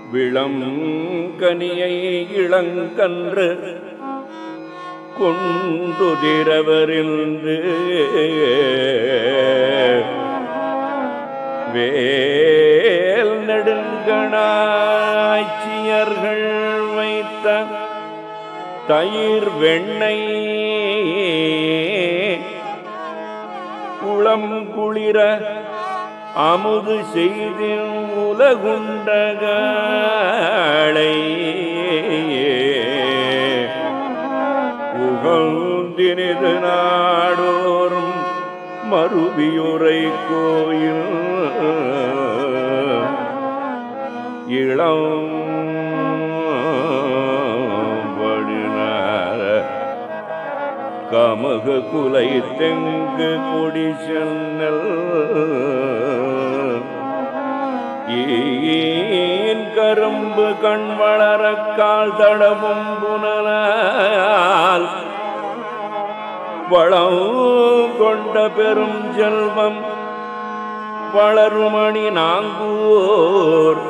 விளம் கனியை இளங்கன்று கொண்டுதிரவரின்று வேல் நெடுங்கணாய்ச்சியர்கள் வைத்த தயிர் வெண்ணெய் குளம் குளிர அமுது செய்து உலகுண்டகாளை உகந்தினிது நாடோறும் மறுவியுரை கோயில் இளம் வழினார கமக குலை தெங்கு கொடி சென்னல் ஈன் கரும்பு கண் வளர கால் தடவும் புனலால் வளம் கொண்ட பெரும் செல்வம் வளருமணி நாங்கூர்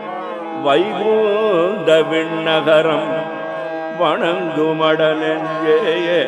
வைகுந்த விண்ணகரம் வணங்குமடலெஞ்சே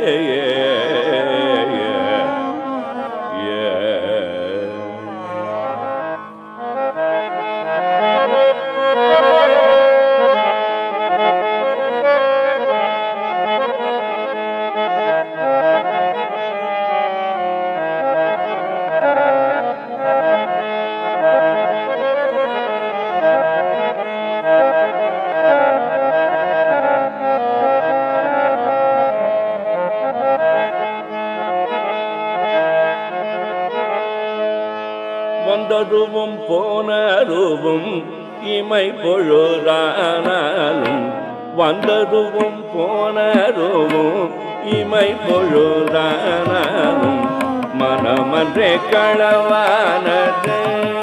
வந்ததுவும் போனதுவும் இமை பொழுதானாலும் வந்ததுவும் போனதுவும் இமை பொழுதானாலும் மனமன்றே களவானது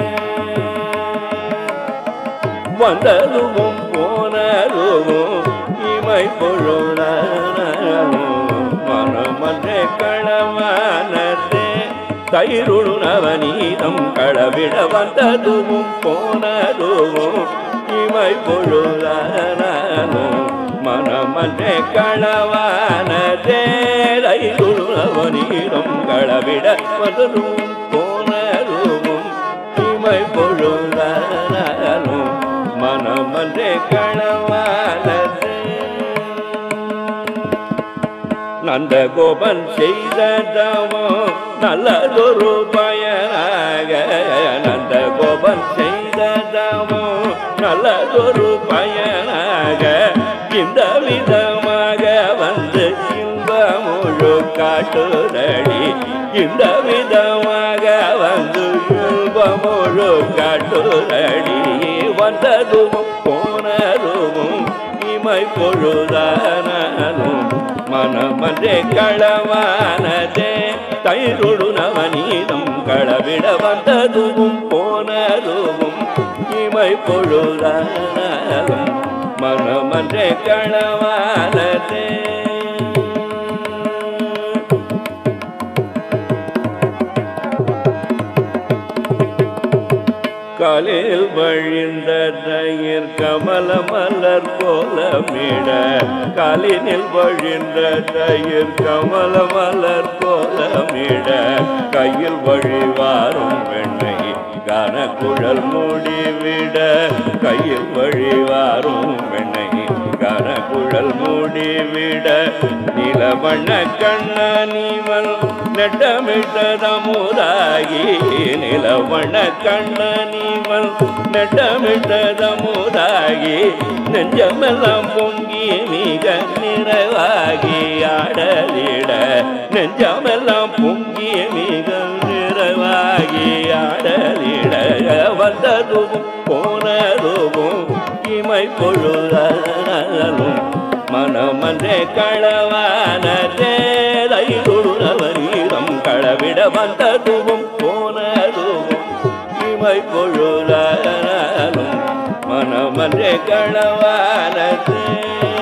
வந்ததுவும் போனதுவும் இமை பொழுதானாலும் மனமன்றே களவானது தயிருಳು நவநீதம் களவிட வந்ததுவும் போனதுவும் இமை பொழுதானும் மனமன்றே களவானதே தயிருಳು நவநீதம் களவிட வந்ததும் போனதுவும் இமை பொழுதானும் மனமன்றே களவானதே நந்த கோபன் செய்த தவம் நல்லதொரு பயனாக நந்த கோபன் செய்த தவம் நல்லதொரு பயனாக இந்த விதமாக வந்து இன்ப முழு காட்டுதடி இந்த விதமாக வந்து இன்ப முழு காட்டுதடி வந்ததும் போனதும் இமை பொழுதானும் மனமன்றே களவானதே தயிருடு நவநீதம் களவிட வந்ததுவும் போனதுவும் இமை பொழுதானும் மனமன்றே களவானதே காலில் வழிந்த தயிர் கமல மலர் கோலமிட காலினில் வழிந்த தயிர் கமல மலர் கோலமிட கையில் வழிவாரும் வெண்ணை கன குழல் மூடிவிட கையில் வழிவாரும் வெண்ணை கன குழல் மூடிவிட நிலவண்ண கண்ணனிவன் நெட்டமிட்டதமுதாகி நிலவண்ண கண்ணனிவன் நெட்டமிட்டதமுதாகி நெஞ்சமெல்லாம் பொங்கி மிக நிறைவாகி ஆடலிட நெஞ்சமெல்லாம் பொங்கி மிக நிறைவாகி ஆடலிட வந்ததும் போனதும் இமை பொழுதாலும் மனமன்றே களவானதே தைருணவரீரம் களவிட வந்ததுவும் போனதுவும் இமை பொழுதாலும் மனமன்றே களவானதே